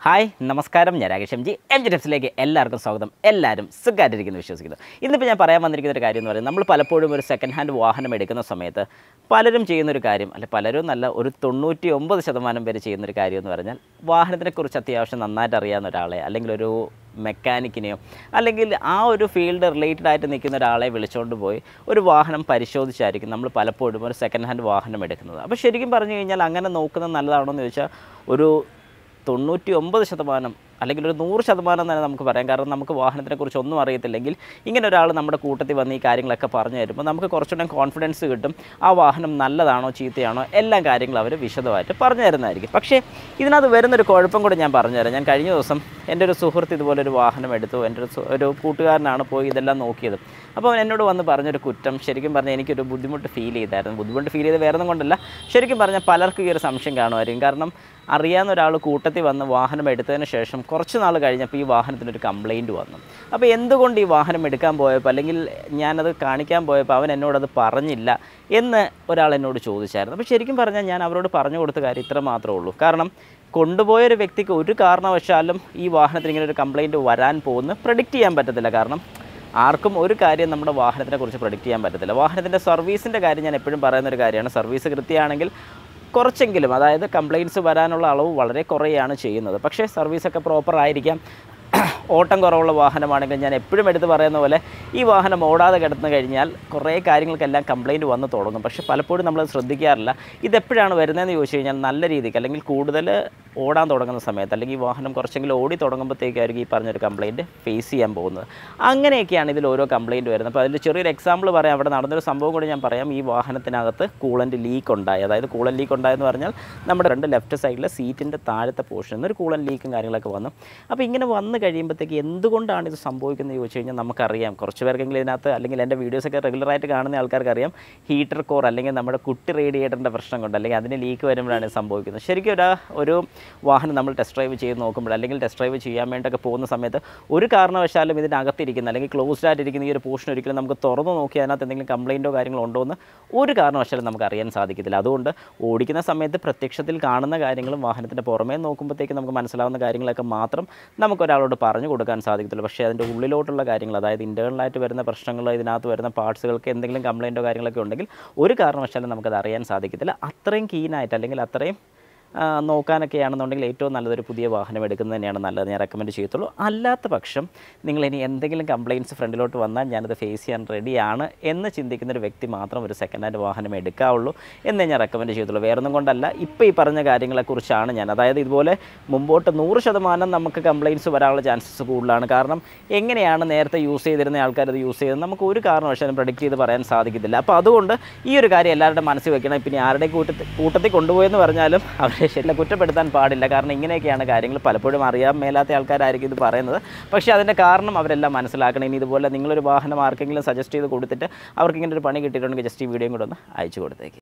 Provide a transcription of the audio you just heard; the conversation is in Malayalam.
ഹായ് നമസ്കാരം ഞാൻ Rakesh M G M G ടെപ്സിലേക്ക് എല്ലാവർക്കും സ്വാഗതം എല്ലാവരും സുഖമായിട്ടിരിക്കുന്നു വിശ്വസിക്കുന്നു ഇന്നിപ്പോൾ ഞാൻ പറയാൻ വന്നിരിക്കുന്ന ഒരു കാര്യം എന്ന് പറയുന്നത് നമ്മൾ പലപ്പോഴും ഒരു സെക്കൻഡ് ഹാൻഡ് വാഹനം എടുക്കുന്ന സമയത്ത് പലരും ചെയ്യുന്നൊരു കാര്യം അല്ലെ പലരും നല്ല ഒരു തൊണ്ണൂറ്റി ഒമ്പത് ശതമാനം പേര് ചെയ്യുന്നൊരു കാര്യം എന്ന് പറഞ്ഞാൽ വാഹനത്തിനെക്കുറിച്ച് അത്യാവശ്യം നന്നായിട്ട് അറിയാവുന്ന ഒരാളെ അല്ലെങ്കിൽ ഒരു മെക്കാനിക്കിനെയോ അല്ലെങ്കിൽ ആ ഒരു ഫീൽഡ് റിലേറ്റഡ് ആയിട്ട് നിൽക്കുന്ന ഒരാളെ വിളിച്ചുകൊണ്ട് പോയി ഒരു വാഹനം പരിശോധിച്ചായിരിക്കും നമ്മൾ പലപ്പോഴും ഒരു സെക്കൻഡ് ഹാൻഡ് വാഹനം എടുക്കുന്നത് അപ്പോൾ ശരിക്കും പറഞ്ഞു കഴിഞ്ഞാൽ അങ്ങനെ നോക്കുന്നത് നല്ലതാണോ എന്ന് ചോദിച്ചാൽ ഒരു തൊണ്ണൂറ്റി ഒമ്പത് ശതമാനം അല്ലെങ്കിൽ ഒരു നൂറ് ശതമാനം തന്നെ നമുക്ക് പറയാം കാരണം നമുക്ക് വാഹനത്തിനെക്കുറിച്ച് ഒന്നും അറിയത്തില്ലെങ്കിൽ ഇങ്ങനെ ഒരാൾ നമ്മുടെ കൂട്ടത്തിൽ വന്ന് ഈ കാര്യങ്ങളൊക്കെ പറഞ്ഞു തരുമ്പോൾ നമുക്ക് കുറച്ചുകൂടെ കോൺഫിഡൻസ് കിട്ടും ആ വാഹനം നല്ലതാണോ ചീത്തയാണോ എല്ലാ കാര്യങ്ങളും അവർ വിശദമായിട്ട് പറഞ്ഞു തരുന്നതായിരിക്കും പക്ഷേ ഇതിനകത്ത് വരുന്നൊരു കുഴപ്പം കൂടെ ഞാൻ പറഞ്ഞുതരാം ഞാൻ കഴിഞ്ഞ ദിവസം എൻ്റെ ഒരു സുഹൃത്ത് ഇതുപോലെ ഒരു വാഹനം എടുത്തു എൻ്റെ ഒരു സു- ഒരു കൂട്ടുകാരനാണ് പോയി ഇതെല്ലാം നോക്കിയത് അപ്പോൾ അവൻ എന്നോട് വന്ന് പറഞ്ഞൊരു കുറ്റം ശരിക്കും പറഞ്ഞാൽ എനിക്കൊരു ബുദ്ധിമുട്ട് ഫീൽ ചെയ്തായിരുന്നു ബുദ്ധിമുട്ട് ഫീൽ ചെയ്ത് വേറെ ഒന്നും കൊണ്ടല്ല ശരിക്കും പറഞ്ഞാൽ പലർക്കും ഈ ഒരു സംശയം കാണുമായിരിക്കും കാരണം അറിയാവുന്ന ഒരാൾ കൂട്ടത്തിൽ വന്ന് വാഹനം എടുത്തതിന് ശേഷം കുറച്ച് നാൾ കഴിഞ്ഞപ്പോൾ ഈ വാഹനത്തിനൊരു കംപ്ലൈൻറ്റ് വന്നു അപ്പോൾ എന്തുകൊണ്ട് ഈ വാഹനം എടുക്കാൻ പോയപ്പോൾ അല്ലെങ്കിൽ ഞാനത് കാണിക്കാൻ പോയപ്പോൾ അവൻ എന്നോടത് പറഞ്ഞില്ല എന്ന് ഒരാൾ എന്നോട് ചോദിച്ചായിരുന്നു അപ്പോൾ ശരിക്കും പറഞ്ഞാൽ ഞാൻ അവരോട് പറഞ്ഞു കൊടുത്ത കാര്യം ഇത്ര മാത്രമേ ഉള്ളൂ കാരണം കൊണ്ടുപോയ ഒരു വ്യക്തിക്ക് ഒരു കാരണവശാലും ഈ വാഹനത്തിന് ഇങ്ങനെ ഒരു കംപ്ലൈൻറ്റ് വരാൻ പോകുന്ന പ്രഡിക്റ്റ് ചെയ്യാൻ പറ്റത്തില്ല കാരണം ആർക്കും ഒരു കാര്യം നമ്മുടെ വാഹനത്തിനെ കുറിച്ച് പ്രൊഡിക്റ്റ് ചെയ്യാൻ പറ്റത്തില്ല വാഹനത്തിൻ്റെ സർവീസിൻ്റെ കാര്യം ഞാൻ എപ്പോഴും പറയുന്ന ഒരു കാര്യമാണ് സർവീസ് കൃത്യമാണെങ്കിൽ കുറച്ചെങ്കിലും അതായത് കംപ്ലയിൻറ്റ്സ് വരാനുള്ള അളവ് വളരെ കുറയാണ് ചെയ്യുന്നത് പക്ഷേ സർവീസൊക്കെ പ്രോപ്പർ ആയിരിക്കാം ഓട്ടം കുറവുള്ള വാഹനമാണെങ്കിൽ ഞാൻ എപ്പോഴും എടുത്ത് പറയുന്ന പോലെ ഈ വാഹനം ഓടാതെ കിടന്നു കഴിഞ്ഞാൽ കുറേ കാര്യങ്ങൾക്കെല്ലാം കംപ്ലയിൻറ്റ് വന്ന് തുടങ്ങും പക്ഷേ പലപ്പോഴും നമ്മൾ ശ്രദ്ധിക്കാറില്ല ഇതെപ്പോഴാണ് വരുന്നതെന്ന് ചോദിച്ചു കഴിഞ്ഞാൽ നല്ല രീതിക്ക് അല്ലെങ്കിൽ കൂടുതൽ ഓടാൻ തുടങ്ങുന്ന സമയത്ത് അല്ലെങ്കിൽ ഈ വാഹനം കുറച്ചെങ്കിലും ഓടി തുടങ്ങുമ്പോഴത്തേക്കായിരിക്കും ഈ പറഞ്ഞൊരു കംപ്ലയിൻറ്റ് ഫേസ് ചെയ്യാൻ പോകുന്നത് അങ്ങനെയൊക്കെയാണ് ഇതിൽ ഓരോ കംപ്ലയിൻറ്റ് വരുന്നത് അപ്പോൾ അതിൽ ചെറിയൊരു എക്സാമ്പിൾ പറയാം അവിടെ നടന്നൊരു സംഭവം കൂടി ഞാൻ പറയാം ഈ വാഹനത്തിനകത്ത് കൂളൻ്റ് ലീക്ക് ഉണ്ടായി അതായത് കൂളൻ ലീക്ക് ഉണ്ടായെന്ന് പറഞ്ഞാൽ നമ്മുടെ രണ്ട് ലെഫ്റ്റ് സൈഡിലെ സീറ്റിൻ്റെ താഴത്തെ പോർഷനിൽ നിന്ന് ഒരു കൂളൻ ലീക്കും കാര്യങ്ങളൊക്കെ വന്നു അപ്പോൾ ഇങ്ങനെ വന്നു കഴിയുമ്പോഴത്തേക്ക് എന്തുകൊണ്ടാണ് ഇത് സംഭവിക്കുന്നത് ചോദിച്ചു കഴിഞ്ഞാൽ നമുക്കറിയാം കുറച്ച് പേർക്കെങ്കിലും ഇതിനകത്ത് അല്ലെങ്കിൽ എൻ്റെ വീഡിയോസൊക്കെ റെഗുലറായിട്ട് കാണുന്ന ആൾക്കാർക്ക് അറിയാം ഹീറ്റർ കോർ അല്ലെങ്കിൽ നമ്മുടെ കുട്ടി റേഡിയേറ്ററിൻ്റെ പ്രശ്നം കൊണ്ട് അല്ലെങ്കിൽ അതിന് ലീക്ക് വരുമ്പോഴാണ് ഇത് സംഭവിക്കുന്നത് ശരിക്കും ഒരു ഒരു വാഹനം നമ്മൾ ടെസ്റ്റ് ഡ്രൈവ് ചെയ്ത് നോക്കുമ്പോൾ അല്ലെങ്കിൽ ടെസ്റ്റ് ഡ്രൈവ് ചെയ്യാൻ വേണ്ടിയൊക്കെ പോകുന്ന സമയത്ത് ഒരു കാരണവശാലും ഇതിനകത്തിരിക്കുന്ന അല്ലെങ്കിൽ ക്ലോസ്ഡ് ആയിട്ടിരിക്കുന്ന ഈ ഒരു പോർഷൻ ഒരിക്കലും നമുക്ക് തുറന്നു നോക്കി അതിനകത്ത് എന്തെങ്കിലും കംപ്ലയിൻറ്റോ കാര്യങ്ങളോ ഉണ്ടോ എന്ന് ഒരു കാരണവശാലും നമുക്ക് അറിയാൻ സാധിക്കത്തില്ല അതുകൊണ്ട് ഓടിക്കുന്ന സമയത്ത് പ്രത്യക്ഷത്തിൽ കാണുന്ന കാര്യങ്ങളും വാഹനത്തിൻ്റെ പുറമേ നോക്കുമ്പോഴത്തേക്ക് നമുക്ക് മനസ്സിലാവുന്ന കാര്യങ്ങളൊക്കെ മാത്രം നമുക്ക് ഒരാളോട് പറഞ്ഞു കൊടുക്കാൻ സാധിക്കത്തുള്ളൂ പക്ഷേ അതിൻ്റെ ഉള്ളിലോട്ടുള്ള കാര്യങ്ങൾ അതായത് ഇൻറ്റേർണലായിട്ട് വരുന്ന പ്രശ്നങ്ങൾ ഇതിനകത്ത് വരുന്ന പാർട്സുകൾക്ക് എന്തെങ്കിലും കംപ്ലയിൻറ്റോ കാര്യങ്ങളൊക്കെ ഉണ്ടെങ്കിൽ ഒരു കാരണവശാലും നമുക്കത് അറിയാൻ സാധിക്കത്തില്ല അത്രയും കീനായിട്ട് അല്ലെങ്കിൽ അത്രയും ആ, നോക്കാനൊക്കെയാണെന്നുണ്ടെങ്കിൽ ഏറ്റവും നല്ലതൊരു പുതിയ വാഹനം എടുക്കുന്നത് തന്നെയാണ് നല്ലത് ഞാൻ റെക്കമെൻഡ് ചെയ്യത്തുള്ളൂ അല്ലാത്ത പക്ഷം നിങ്ങൾ ഇനി എന്തെങ്കിലും കംപ്ലയിൻറ്റ്സ് ഫ്രണ്ടിലോട്ട് വന്നാൽ ഞാനത് ഫേസ് ചെയ്യാൻ റെഡിയാണ് എന്ന് ചിന്തിക്കുന്ന ഒരു വ്യക്തി മാത്രം ഒരു സെക്കൻഡ് ഹാൻഡ് വാഹനം എടുക്കാവുള്ളൂ എന്നേ ഞാൻ റെക്കമെൻഡ് ചെയ്യത്തുള്ളൂ വേറൊന്നും കൊണ്ടല്ല ഇപ്പോൾ ഈ പറഞ്ഞ കാര്യങ്ങളെക്കുറിച്ചാണ് ഞാൻ അതായത് ഇതുപോലെ മുമ്പോട്ട് നൂറ് ശതമാനം നമുക്ക് കംപ്ലയിൻറ്റ്സ് വരാനുള്ള ചാൻസസ് കൂടുതലാണ് കാരണം എങ്ങനെയാണ് നേരത്തെ യൂസ് ചെയ്തിരുന്ന ആൾക്കാർ അത് യൂസ് ചെയ്തത് നമുക്ക് ഒരു കാരണവശാലും പ്രഡിക്റ്റ് ചെയ്ത് പറയാൻ സാധിക്കത്തില്ല അപ്പോൾ അതുകൊണ്ട് ഈ ഒരു കാര്യം എല്ലാവരുടെ മനസ്സിൽ വെക്കണം പിന്നെ ആരുടെ കൂട്ടത്തിൽ കൂട്ടത്തിൽ കൊണ്ടുപോയെന്ന് പറഞ്ഞാലും അവരെ ശരിക്കും കുറ്റപ്പെടുത്താൻ പാടില്ല കാരണം ഇങ്ങനെയൊക്കെയാണ് കാര്യങ്ങൾ പലപ്പോഴും അറിയാൻ മേലാത്ത ആൾക്കാരായിരിക്കും ഇത് പറയുന്നത് പക്ഷേ അതിൻ്റെ കാരണം അവരെല്ലാം മനസ്സിലാക്കണം ഇനി ഇതുപോലെ നിങ്ങളൊരു വാഹനം ആർക്കെങ്കിലും സജസ്റ്റ് ചെയ്ത് കൊടുത്തിട്ട് അവർക്ക് ഇങ്ങനെ ഒരു പണി കിട്ടിയിട്ടുണ്ടെങ്കിൽ ജസ്റ്റ് ഈ വീഡിയോയും കൂടെ ഒന്ന് അയച്ചു കൊടുത്തേക്ക്